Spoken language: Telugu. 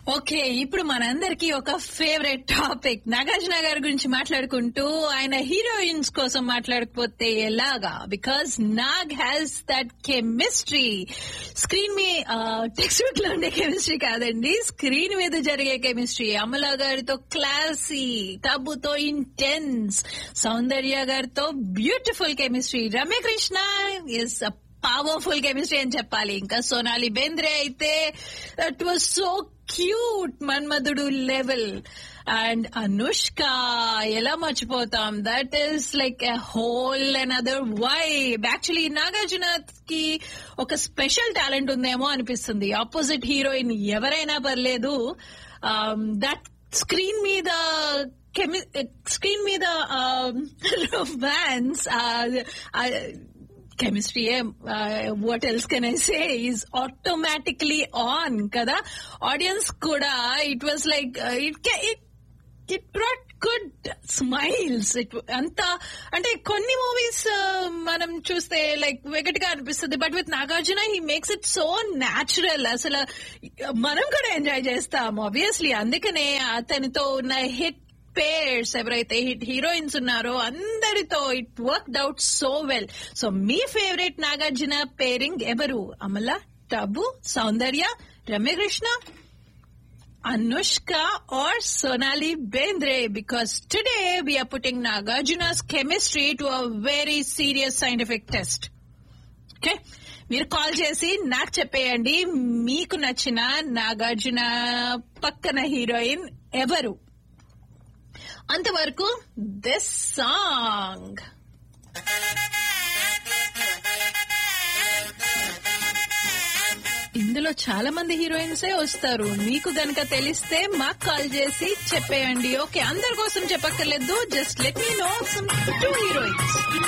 ఓకే ఇప్పుడు మనందరికి ఒక ఫేవరెట్ టాపిక్ నాగార్జున గారి గురించి మాట్లాడుకుంటూ ఆయన హీరోయిన్స్ కోసం మాట్లాడకపోతే ఎలాగా because Nag has that chemistry screen మీ టెక్స్ట్ బుక్ లో ఉండే కెమిస్ట్రీ కాదండి స్క్రీన్ మీద జరిగే కెమిస్ట్రీ అమల గారితో క్లాసీ టబ్బుతో ఇంటెన్స్ సౌందర్య గారితో beautiful chemistry Ramya Krishna is powerful chemistry అని చెప్పాలి ఇంకా సోనాలి బేంద్రే అయితే that was so cute Manmadhudu level and Anushka ఎలా మర్చిపోతాం that is like a whole and other vibe actually Nagarjuna కి ఒక స్పెషల్ టాలెంట్ ఉందేమో అనిపిస్తుంది ఆపోజిట్ హీరోయిన్ ఎవరైనా పర్లేదు దట్ స్క్రీన్ మీద కెమి స్క్రీన్ మీద romance chemistry what else can I say is automatically on కదా ఆడియన్స్ కూడా it was like it it it brought good smiles it అంత అంటే కొన్ని మూవీస్ మనం చూస్తే లైక్ వెగట్గా అనిపిస్తుంది but with Nagarjuna he makes it so natural అసలు మనం కూడా ఎంజాయ్ చేస్తాం ఆబ్వియస్లీ అందుకనే అతనితో ఉన్న హిట్ పేర్స్ ఎవరైతే హిట్ హీరోయిన్స్ ఉన్నారో అందరితో it work out so well so me favourite Nagarjuna pairing ఎవరు Amala Tabu Soundarya Ramya Krishna Anushka or Sonali Bendre because today we are putting Nagarjuna's chemistry to a very serious scientific test. Okay? మీరు కాల్ చేసి నాకు చెప్పేయండి మీకు నచ్చిన నాగార్జున పక్కన హీరోయిన్ ఎవరు అంతవరకు దిస్ సాంగ్ ఇందులో చాలా మంది హీరోయిన్సే వస్తారు మీకు గనక తెలిస్తే మాకు కాల్ చేసి చెప్పేయండి ఓకే అందరి కోసం చెప్పక్కర్లేదు just let me know some two heroines